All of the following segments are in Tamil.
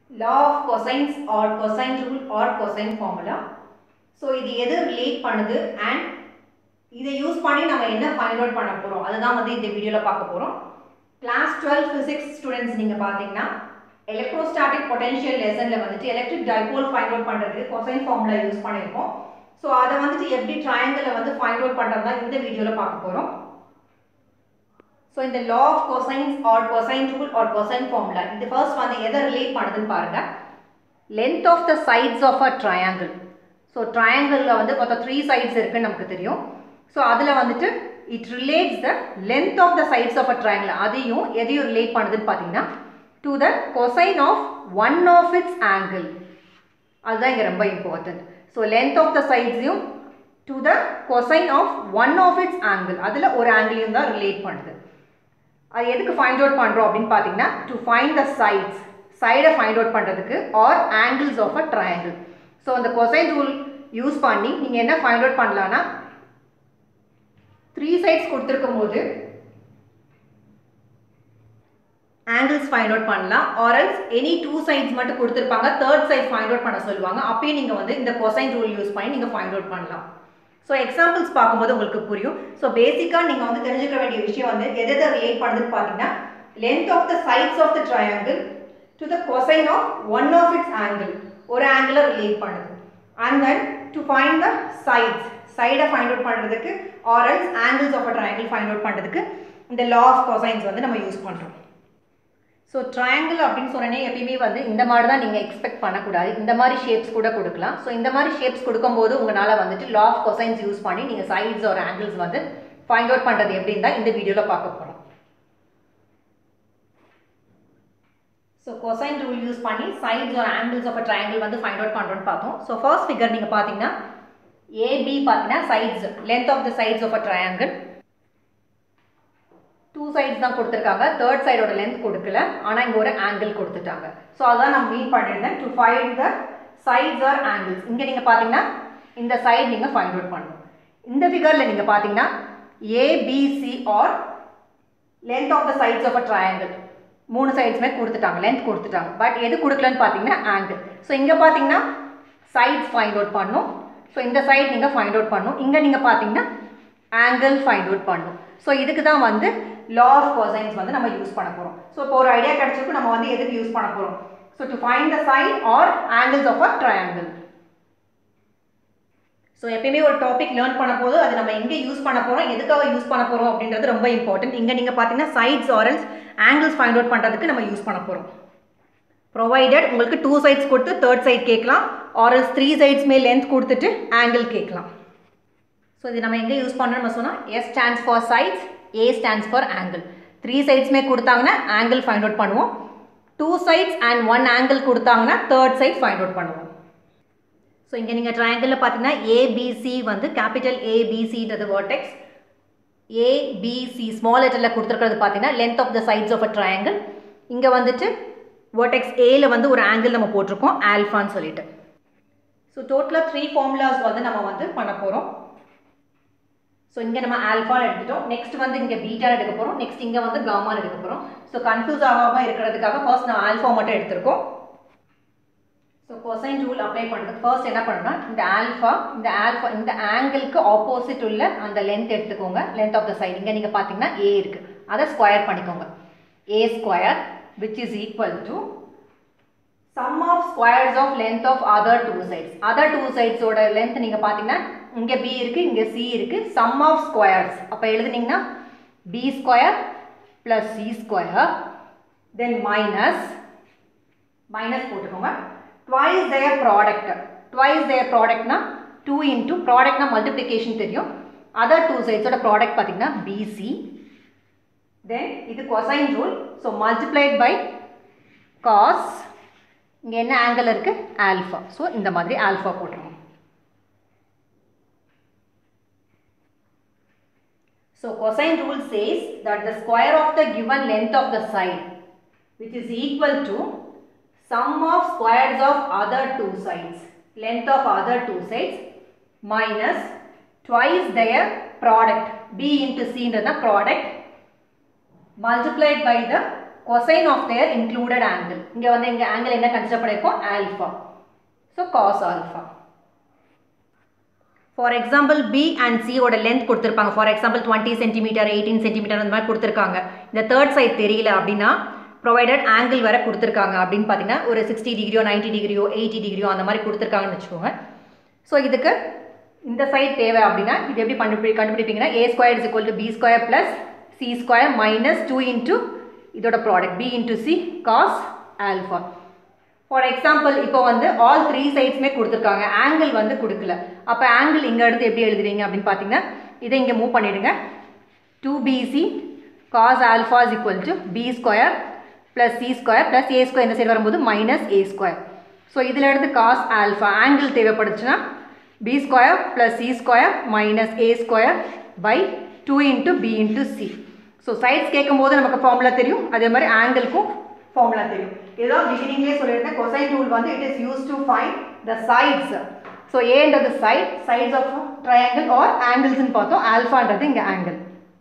law of cosines or cosine rule or cosine formula so இது எது ரிலேட் பண்ணுது அண்ட் இதை யூஸ் பண்ணி நம்ம என்ன ஃபைண்ட் அவுட் பண்ண போகிறோம் அதுதான் வந்து இந்த வீடியோவில் பார்க்க போகிறோம் கிளாஸ் டுவெல் ஃபிசிக்ஸ் ஸ்டூடெண்ட்ஸ் நீங்கள் பார்த்தீங்கன்னா எலக்ட்ரோஸ்டாட்டிக் பொட்டன்ஷியல் லெசனில் வந்துட்டு எலக்ட்ரிக் டைபோல் ஃபைண்ட் அவுட் பண்ணுறதுக்கு கொசைன் ஃபார்முலா யூஸ் பண்ணியிருக்கோம் ஸோ அதை வந்துட்டு எப்படி ட்ரையாங்கிளில் வந்து ஃபைண்ட் அவுட் பண்ணுறது தான் இந்த வீடியோவில் பார்க்க போகிறோம் ஸோ இந்த law of cosines or cosine rule or cosine formula இது ஃபர்ஸ்ட் வந்து எதை ரிலேட் பண்ணுதுன்னு பாருங்கள் length of the sides of a triangle so ட்ரையாங்கிளில் வந்து மொத்தம் த்ரீ சைட்ஸ் இருக்குன்னு நமக்கு தெரியும் ஸோ அதில் வந்துட்டு it relates the length of the sides of a triangle அதையும் எதையும் ரிலேட் பண்ணுதுன்னு பார்த்தீங்கன்னா to the cosine of one of its angle அதுதான் இங்கே ரொம்ப important so length of the சைட்ஸையும் to the cosine of one of its angle அதில் ஒரு ஆங்கிளையும் தான் ரிலேட் பண்ணுது அது எதுக்கு ஃபைண்ட் அவுட் பண்ணுறோம் அப்படின்னு பார்த்தீங்கன்னா to find the sides side find out பண்ணுறதுக்கு or angles of a triangle so அந்த கொசைன் ரூல் யூஸ் பண்ணி நீங்கள் என்ன ஃபைண்ட் அவுட் பண்ணலான்னா த்ரீ சைட்ஸ் கொடுத்துருக்கும் போது ஆங்கிள்ஸ் ஃபைண்ட் அவுட் பண்ணலாம் ஆர்எல்ஸ் எனி டூ சைட்ஸ் மட்டும் கொடுத்துருப்பாங்க தேர்ட் சைட் ஃபைண்ட் அவுட் பண்ண சொல்லுவாங்க அப்பயும் நீங்கள் வந்து இந்த கொசைன் ரூல் யூஸ் பண்ணி நீங்கள் ஃபைண்ட் அவுட் பண்ணலாம் ஸோ எக்ஸாம்பிள்ஸ் பார்க்கும்போது உங்களுக்கு புரியும் ஸோ பேசிக்காக நீங்கள் வந்து தெரிஞ்சுக்க வேண்டிய விஷயம் வந்து எதை எதை ரிலேட் பண்ணுதுன்னு பார்த்தீங்கன்னா length of the sides of the triangle to the cosine of one of its angle ஒரு ஆங்கிளை ரிலேட் பண்ணுது and then to find the sides side find out பண்ணுறதுக்கு or else angles of a triangle find out பண்ணுறதுக்கு இந்த லா ஆஃப் கொசைன்ஸ் வந்து நம்ம யூஸ் பண்ணுறோம் ஸோ ட்ரையாங்கிள் அப்படின்னு சொன்னே எப்பயுமே வந்து இந்த மாதிரி தான் நீங்கள் எக்ஸ்பெக்ட் பண்ணக்கூடாது இந்த மாதிரி ஷேப்ஸ் கூட கொடுக்கலாம் ஸோ இந்த மாதிரி ஷேப்ஸ் கொடுக்கும்போது உங்களால் வந்துட்டு லா ஆஃப் கொசைன்ஸ் யூஸ் பண்ணி நீங்கள் சைட்ஸ் ஒரு ஆங்கிள்ஸ் வந்து ஃபைண்ட் அவுட் பண்ணுறது எப்படின்னு தான் இந்த வீடியோவில் பார்க்க போகிறோம் ஸோ கொசைன் ரூல் யூஸ் பண்ணி சைட்ஸ் ஒரு ஆங்கிள்ஸ் ஆஃப் அ ட்ரையாங்கிள் வந்து ஃபைண்ட் அவுட் பண்ணுறோன்னு பார்த்தோம் ஸோ ஃபர்ஸ்ட் ஃபிகர் நீங்கள் பார்த்தீங்கன்னா ஏபி பார்த்தீங்கன்னா sides length of the sides of a triangle two sides தான் கொடுத்துருக்காங்க தேர்ட் சைடோட லென்த் கொடுக்கல ஆனால் இங்கே ஒரு ஆங்கிள் கொடுத்துட்டாங்க ஸோ அதான் நான் மீன் பண்ணியிருந்தேன் to find the sides or angles இங்கே நீங்கள் பார்த்தீங்கன்னா இந்த சைடு நீங்கள் ஃபைண்ட் அவுட் பண்ணணும் இந்த ஃபிகரில் நீங்கள் பார்த்தீங்கன்னா A B C are length of the sides of a triangle மூணு சைட்ஸுமே கொடுத்துட்டாங்க லென்த் கொடுத்துட்டாங்க பட் எது கொடுக்கலன்னு பார்த்தீங்கன்னா ஆங்கிள் ஸோ இங்கே பார்த்தீங்கன்னா சைட்ஸ் ஃபைண்ட் அவுட் பண்ணும் ஸோ இந்த சைட் நீங்கள் ஃபைண்ட் அவுட் பண்ணும் இங்கே நீங்கள் பார்த்தீங்கன்னா ஆங்கிள் ஃபைண்ட் அவுட் பண்ணும் ஸோ இதுக்கு தான் வந்து லா ஆஃப் கொசைன்ஸ் வந்து நம்ம யூஸ் பண்ண போகிறோம் ஸோ இப்போ ஒரு ஐடியா கிடச்சிருக்கு நம்ம வந்து எதுக்கு யூஸ் பண்ண போகிறோம் so to find the side or angles of a triangle so எப்பயுமே ஒரு டாபிக் லேர்ன் பண்ண போது அது நம்ம எங்கே யூஸ் பண்ண போகிறோம் எதுக்காக யூஸ் பண்ண போகிறோம் அப்படின்றது ரொம்ப இம்பார்ட்டன்ட் இங்கே நீங்கள் பார்த்தீங்கன்னா sides or else angles find out பண்ணுறதுக்கு நம்ம யூஸ் பண்ண போகிறோம் ப்ரொவைடட் உங்களுக்கு டூ சைட்ஸ் கொடுத்து தேர்ட் சைட் கேட்கலாம் ஆரல்ஸ் த்ரீ சைட்ஸ்மே லென்த் கொடுத்துட்டு ஆங்கிள் கேட்கலாம் ஸோ இது நம்ம எங்கே யூஸ் பண்ணணும் நம்ம சொன்னால் S stands for sides A stands for angle three சைட்ஸ்மே கொடுத்தாங்கன்னா ஆங்கிள் ஃபைண்ட் அவுட் பண்ணுவோம் two sides and one angle கொடுத்தாங்கன்னா தேர்ட் சைட் ஃபைண்ட் அவுட் பண்ணுவோம் ஸோ இங்கே நீங்கள் ட்ரையாங்கிளில் பார்த்தீங்கன்னா ஏபிசி வந்து கேபிட்டல் ஏபிசின்றது வேர்டெக்ஸ் ஏபிசி ஸ்மால் லெட்டரில் கொடுத்துருக்கிறது பார்த்தீங்கன்னா length of the sides of a triangle இங்கே வந்துட்டு வேர்டெக்ஸ் ஏல வந்து ஒரு ஆங்கிள் நம்ம போட்டிருக்கோம் ஆல்ஃபான்னு சொல்லிட்டு ஸோ டோட்டலாக த்ரீ ஃபார்முலாஸ் வந்து நம்ம வந்து பண்ண போகிறோம் ஸோ இங்கே நம்ம ஆல்ஃபான்னு எடுத்துட்டோம் நெக்ஸ்ட் வந்து இங்கே பீட்டா எடுக்க போகிறோம் நெக்ஸ்ட் இங்கே வந்து காமான்னு எடுக்க போகிறோம் ஸோ கன்ஃபியூஸ் ஆகாமல் இருக்கிறதுக்காக ஃபர்ஸ்ட் நம்ம ஆல்ஃபா மட்டும் எடுத்திருக்கோம் ஸோ கொசைன் ரூல் அப்ளை பண்ணுறது ஃபர்ஸ்ட் என்ன பண்ணணும்னா இந்த ஆல்ஃபா இந்த ஆல்ஃபா இந்த ஆங்கிளுக்கு ஆப்போசிட் உள்ள அந்த லென்த் எடுத்துக்கோங்க லென்த் ஆஃப் த சைடு இங்கே நீங்கள் பார்த்தீங்கன்னா ஏ இருக்குது அதை ஸ்கொயர் பண்ணிக்கோங்க A square which is equal to sum of squares of length of other two sides other two சைட்ஸோட லென்த் நீங்கள் பார்த்தீங்கன்னா இங்கே பி இருக்குது இங்கே சி இருக்குது சம் ஆஃப் ஸ்கொயர்ஸ் அப்போ எழுதுனீங்கன்னா B square plus C square then minus minus போட்டுக்கோங்க twice their product twice their ப்ராடக்ட்னா டூ இன்ட்டு ப்ராடக்ட்னா மல்டிப்ளிகேஷன் தெரியும் அதர் டூ சைட்ஸோட ப்ராடக்ட் பார்த்தீங்கன்னா பிசி தென் இது cosine rule so multiplied by cos இங்கே என்ன ஆங்கிள் இருக்குது ஆல்ஃபா ஸோ இந்த மாதிரி ஆல்ஃபா போட்டுருவோம் So cosine rule says that the square of the given length of the side which is equal to sum of squares of other two sides length of other two sides minus twice their product b into c into the product multiplied by the cosine of their included angle இங்கே வந்து இங்கே ஆங்கிள் என்ன கன்சிடர் பண்ணியிருக்கோம் alpha so cos alpha for example B and சியோட லென்த் கொடுத்துருப்பாங்க for example twenty centimetre eighteen centimetre அந்த மாதிரி கொடுத்துருக்காங்க இந்த தேர்ட் சைட் தெரியல அப்படின்னா ப்ரொவைடட் ஆங்கிள் வர கொடுத்துருக்காங்க அப்படின்னு பார்த்தீங்கன்னா ஒரு சிக்ஸ்டி டிகிரியோ நைன்ட்டி டிகிரியோ எயிட்டி டிகிரியோ அந்த மாதிரி கொடுத்துருக்காங்கன்னு வச்சுக்கோங்க ஸோ இதுக்கு இந்த சைட் தேவை அப்படின்னா இது எப்படி கண்டுபிடி கண்டுபிடிப்பீங்கன்னா A square is equal to B square plus C square minus two into இதோட product B into C cos alpha for example இப்போ வந்து ஆல் த்ரீ சைட்ஸுமே கொடுத்துருக்காங்க ஆங்கிள் வந்து கொடுக்கல அப்போ ஆங்கிள் இங்கே எடுத்து எப்படி எழுதுவீங்க அப்படின்னு பார்த்தீங்கன்னா இதை இங்கே மூவ் பண்ணிவிடுங்க two B C cos alpha is equal to B square plus C square plus A square இந்த சைடு வரும்போது மைனஸ் ஏ ஸ்கொயர் ஸோ இதில் எடுத்து காஸ் ஆல்ஃபா ஆங்கிள் தேவைப்படுச்சுன்னா B square plus C square minus A square by two into B into C so sides கேட்கும்போது நமக்கு ஃபார்முலா தெரியும் அதே மாதிரி ஆங்கிளுக்கும் ஃபார்முலா தெரியும் இதுதான் பிகினிங்லேயே சொல்லியிருந்தேன் கொசைன் டூல் வந்து it is use to find the sides so ஏன்றது side sides of triangle or ஆங்கிள்ஸ்னு பார்த்தோம் ஆல்ஃபான்றது இங்கே ஆங்கிள்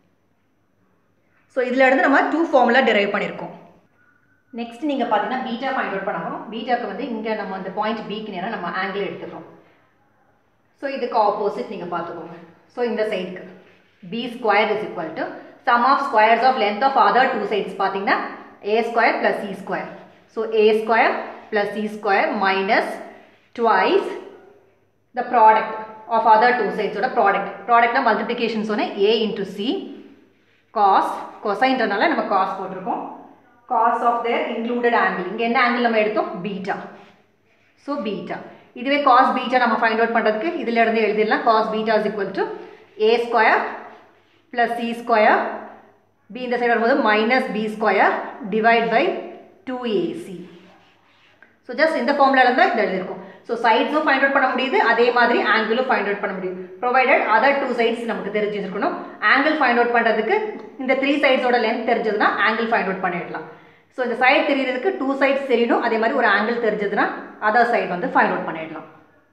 ஸோ இதில் இருந்து நம்ம டூ ஃபார்முலா டிரைவ் பண்ணியிருக்கோம் நெக்ஸ்ட் நீங்கள் பார்த்தீங்கன்னா பீட்டா ஃபைண்ட் அவுட் பண்ண போகிறோம் பீட்டாக்கு வந்து இங்கே நம்ம அந்த பாயிண்ட் பிக்கு நேரம் நம்ம ஆங்கிள் எடுத்துக்கிறோம் ஸோ இதுக்கு ஆப்போசிட் நீங்கள் பார்த்துக்கோங்க ஸோ இந்த சைடுக்கு B square is equal to sum of squares of length of other two sides பார்த்தீங்கன்னா A square plus C square so A square plus C square minus twice the product of other two சைட்ஸோட ப்ராடக்ட் ப்ராடக்ட்னா மல்டிப்ளிகேஷன் சொன்னேன் ஏ இன்ட்டு சி காஸ் கொசைன்றனால நம்ம காஸ் போட்டிருக்கோம் cos of their included angle இங்கே என்ன ஆங்கிள் நம்ம எடுத்தோம் பீட்டா ஸோ பீட்டா இதுவே காஸ் பீட்டா நம்ம ஃபைண்ட் அவுட் பண்ணுறதுக்கு இதில் இருந்து எழுதிடலாம் cos beta is equal to A square plus C square B இந்த சைடு வரும்போது minus B square divide by two A C so just இந்த ஃபார்முலாவில் தான் இது எழுதியிருக்கும் ஸோ சைட்ஸும் ஃபைண்ட் அவுட் பண்ண முடியுது அதே மாதிரி ஆங்கிளும் ஃபைண்ட் அவுட் பண்ண முடியும் ப்ரொவைடட் அதர் டூ சைட்ஸ் நமக்கு தெரிஞ்சிருக்கணும் ஆங்கிள் ஃபைண்ட் அவுட் பண்ணுறதுக்கு இந்த த்ரீ சைட்ஸோட லென்த் தெரிஞ்சதுன்னா ஆங்கிள் ஃபைண்ட் அவுட் பண்ணிடலாம் ஸோ இந்த சைடு தெரியறதுக்கு டூ சைட்ஸ் தெரியணும் அதே மாதிரி ஒரு ஆங்கிள் தெரிஞ்சதுன்னா அதர் சைடு வந்து ஃபைண்ட் அவுட் பண்ணிடலாம்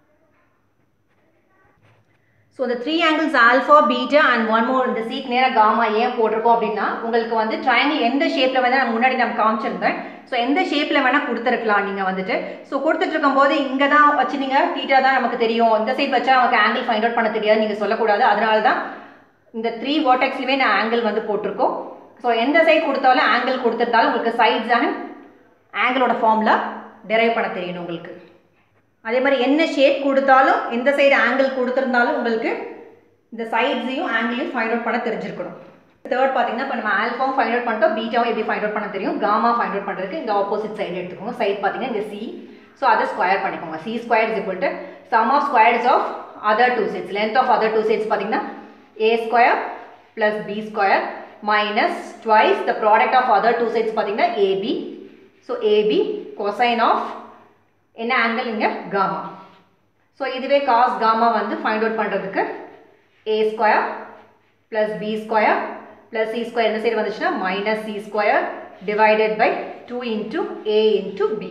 ஸோ இந்த three angles alpha beta and one more இந்த சீக் நேராக காமா ஏன் போட்டிருக்கோம் அப்படின்னா உங்களுக்கு வந்து ட்ரையாங்கிள் எந்த ஷேப்பில் வந்து நான் முன்னாடி நம்ம காமிச்சிருந்தேன் ஸோ எந்த ஷேப்பில் வேணால் கொடுத்துருக்கலாம் நீங்கள் வந்துட்டு ஸோ கொடுத்துட்டு இருக்கும்போது இங்கே தான் வச்சு நீங்கள் தீட்டா தான் நமக்கு தெரியும் இந்த சைட் வச்சா நமக்கு ஆங்கிள் ஃபைண்ட் அவுட் பண்ண தெரியாது நீங்கள் சொல்லக்கூடாது அதனால தான் இந்த த்ரீ வாட்டெக்ஸ்லையுமே நான் ஆங்கிள் வந்து போட்டிருக்கோம் ஸோ எந்த சைட் கொடுத்தாலும் ஆங்கிள் கொடுத்துருந்தாலும் உங்களுக்கு சைட்ஸ் அண்ட் ஆங்கிளோட ஃபார்மில் டெரைவ் பண்ண தெரியணும் உங்களுக்கு அதே மாதிரி என்ன ஷேப் கொடுத்தாலும் எந்த சைடு ஆங்கிள் கொடுத்துருந்தாலும் உங்களுக்கு இந்த சைட்ஸையும் ஆங்கிளையும் ஃபைண்ட் அவுட் பண்ண தெரிஞ்சிருக்கணும் தேர்ட் பார்த்தீங்கன்னா இப்போ நம்ம ஆல்ஃபாவும் ஃபைண்ட் அவுட் பண்ணிட்டோம் பீட்டாவும் எப்படி ஃபைண்ட் அவுட் பண்ண தெரியும் காமா ஃபைண்ட் அவுட் பண்ணுறதுக்கு இந்த ஆப்போசிட் சைடு எடுத்துக்கோங்க சைட் பார்த்தீங்கன்னா இந்த சி ஸோ அதை ஸ்கொயர் பண்ணிக்கோங்க C square is equal to sum of squares of other two sides length of other two sides பார்த்தீங்கன்னா A square plus B square minus twice the product of other two sides பார்த்தீங்கன்னா A B so A B cosine of என்ன ஆங்கிள் இங்கே காமா ஸோ இதுவே காஸ் காமா வந்து ஃபைண்ட் அவுட் பண்ணுறதுக்கு A square plus B square plus C square இந்த சைடு வந்துச்சுன்னா minus C square divided by two into A into B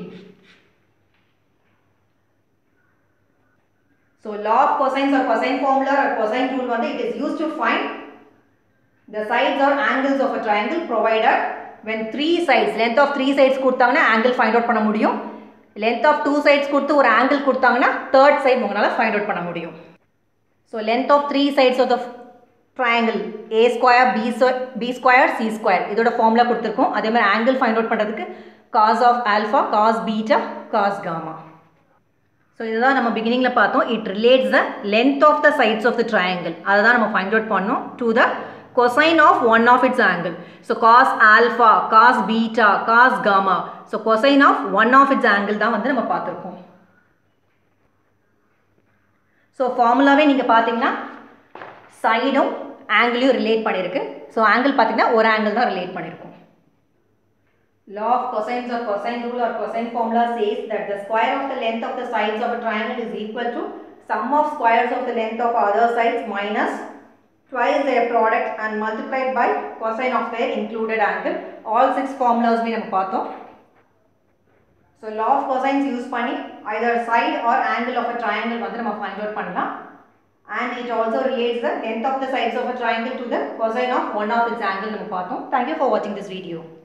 so law of cosines or cosine formula or cosine tool வந்து it is used to find the sides or angles of a triangle provided when three sides length of three sides கொடுத்தாங்கன்னா angle find out பண்ண முடியும் length of two sides கொடுத்து ஒரு angle கொடுத்தாங்கன்னா third side உங்களால் find out பண்ண முடியும் so length of three sides of the triangle a square b so- b square c square இதோட ஃபார்முலா கொடுத்துருக்கோம் அதே மாதிரி angle find out பண்ணுறதுக்கு cos of alpha cos beta cos gamma so இதுதான் நம்ம பிகினிங்கில் பார்த்தோம் it relates the length of the sides of the triangle அதை தான் நம்ம ஃபைண்ட் அவுட் பண்ணோம் to the cosine of one of its angle so cos alpha cos beta cos gamma so cosine of one of its angle தான் வந்து நம்ம பார்த்துருக்கோம் ஸோ ஃபார்முலாவே நீங்கள் பார்த்தீங்கன்னா சைடும் ஆங்கிளையும் ரிலேட் பண்ணியிருக்கு ஸோ ஆங்கிள் பார்த்தீங்கன்னா ஒரு ஆங்கிள் தான் ரிலேட் பண்ணியிருக்கோம் Law of cosines or cosine rule or cosine formula says that the square of the length of the sides of a triangle is equal to sum of squares of the length of other sides minus twice their product and multiplied by cosine of their included angle. All six formulas we நம்ம பார்த்தோம் So law of cosines use பண்ணி either side or angle of a triangle வந்து நம்ம find out பண்ணலாம் and it also relates the length of the sides of a triangle to the cosine of one of its angle நம்ம பார்த்தோம். Thank you for watching this video.